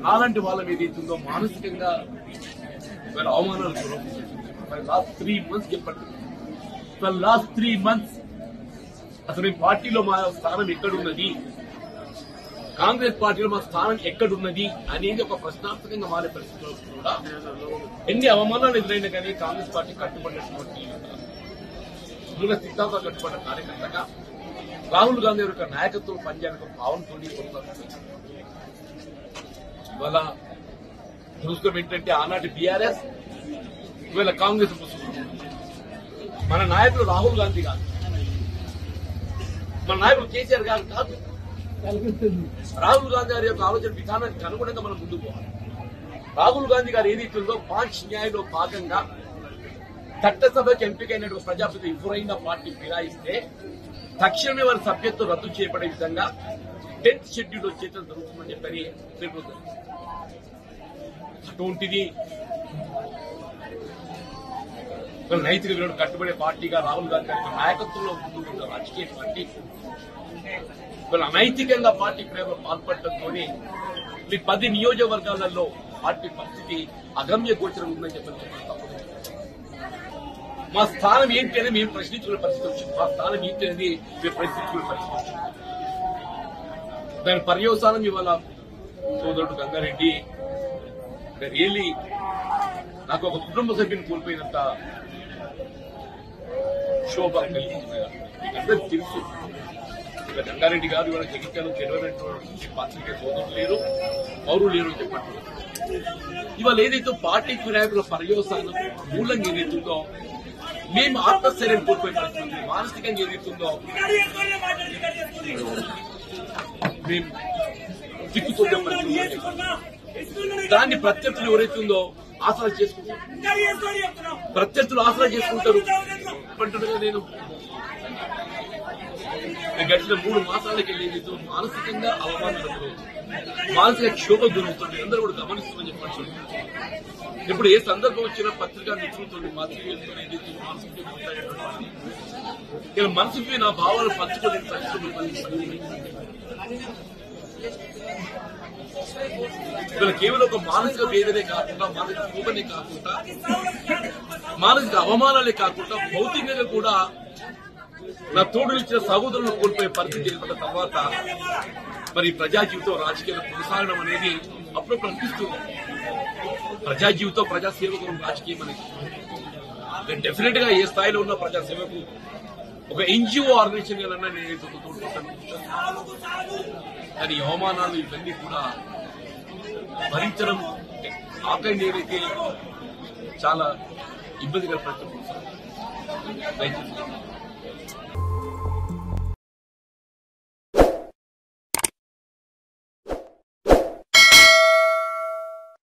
నాలాంటి వాళ్ళ మీద ఏతుందో మానసికంగా వీళ్ళ అవమానాలు లాస్ట్ త్రీ మంత్స్ చెప్పండి లాస్ట్ త్రీ మంత్స్ అసలు ఈ పార్టీలో మా స్థానం ఎక్కడున్నది కాంగ్రెస్ పార్టీలో మా స్థానం ఎక్కడున్నది అనేది ఒక ప్రశ్నార్థకంగా మారే పరిస్థితిలో కూడా ఎన్ని అవమానాలు ఎదురైనా కానీ కాంగ్రెస్ పార్టీ కట్టుబడినటువంటి మూల సిద్ధాంతాలు కట్టుబడిన కార్యకర్తగా రాహుల్ గాంధీ యొక్క నాయకత్వం పనిచేయడానికి ఒక భావనతో కొనసాగుతుంది ఇవాళ దురదృష్టం ఏంటంటే ఆనాటి బీఆర్ఎస్ ఇవాళ కాంగ్రెస్ పుస్తకం మన నాయకుడు రాహుల్ గాంధీ కాదు మన నాయకుడు కేసీఆర్ గారు కాదు రాహుల్ గాంధీ గారి యొక్క ఆలోచన విధానానికి అనుగుణంగా మనం ముందుకు పోవాలి రాహుల్ గాంధీ గారు ఏదైతే ఉందో పాంచ్ న్యాయంలో భాగంగా చట్టసభకి ఎంపికైనటువంటి ప్రజాప్రతి ఎవరైనా పార్టీ ఫిరాయిస్తే తక్షణమే వారి సభ్యత్వం రద్దు చేయబడే విధంగా టెన్త్ షెడ్యూల్ వచ్చేటం జరుగుతుందని చెప్పని పేర్కొంది అటువంటిది ఒక నైతిక విలువలు కట్టుబడే పార్టీగా రాహుల్ గాంధీ గారి యొక్క నాయకత్వంలో ముందుకున్న రాజకీయ పార్టీ వీళ్ళు అనైతికంగా పార్టీ ప్రయోగం పాల్పడటంతో ఈ పది నియోజకవర్గాలలో పార్టీ పరిస్థితి అగమ్య గోచరం ఉందని చెప్పని చెప్పడం తప్పదు. మా స్థానం ఏంటి అని మేము ప్రశ్నించుకునే పరిస్థితి వచ్చింది మా స్థానం ఏంటి అనేది మేము ప్రశ్నించుకునే పరిస్థితి వచ్చింది దాని పర్యవసానం ఇవాళ సోదరుడు గంగారెడ్డి రియల్లీ నాకు ఒక కుటుంబ సభ్యుని కోల్పోయినంత శోభ కలిగింది అందరికి తెలుసు ఇక గంగారెడ్డి గారు ఇవాళ జగిత్యాలు తెలియనటువంటి పాత్రికే సోదరులు లేరు పౌరులు లేరు అని చెప్పండి ఇవాళ ఏదైతే పార్టీ నాయకుల పర్యవసానం మూలంగా ఏదైతుందో మేము ఆత్మస్థైర్యం కోల్పోయి పరిస్థితి మానసికంగా ఏదైతుందో మేము చిక్కుతుండే పరిస్థితి ఉంది. దాన్ని ప్రత్యర్థులు ఎవరైతుందో ఆసరా చేసుకుంటారు ప్రత్యర్థులు ఆసరా చేసుకుంటారు అంటున్నాగా నేను నేను గడిచిన మూడు మాసాలకి వెళ్ళేది మానసికంగా అవమానాలు మానసిక క్షోభ గురవుతుంది అందరూ కూడా గమనిస్తామని చెప్పచ్చు ఇప్పుడు ఏ సందర్భం వచ్చినా పత్రికా మిత్రులతో మాతృతో ఏదైతే మానసిక ఇలా మనసుకి నా భావాలు పంచుకోలేని పరిస్థితులు ఉన్నాయి. ఇలా కేవలం ఒక మానసిక వేదనే కాకుండా మానసిక క్షోభనే కాకుండా మానసిక అవమానాలే కాకుండా భౌతికంగా కూడా నా తోడు ఇచ్చిన సహోదరులను కోల్పోయే పరిస్థితి ఏర్పడిన తర్వాత మరి ప్రజా జీవితం రాజకీయాలు కొనసాగడం అనేది అప్పుడప్పుడు అనిపిస్తుంది ప్రజా జీవితం ప్రజా సేవకులు రాజకీయం అనేది నేను డెఫినెట్ గా ఏ స్థాయిలో ఉన్న ప్రజా సేవకు ఒక ఎన్జిఓ ఆర్గనైజేషన్ కన్నా నేను ఏదో తోడ్పడతాను కానీ ఈ అవమానాలు ఇవన్నీ కూడా భరించడం ఆకలి ఏదైతే చాలా ఇబ్బందికర పరిస్థితి దయచేసి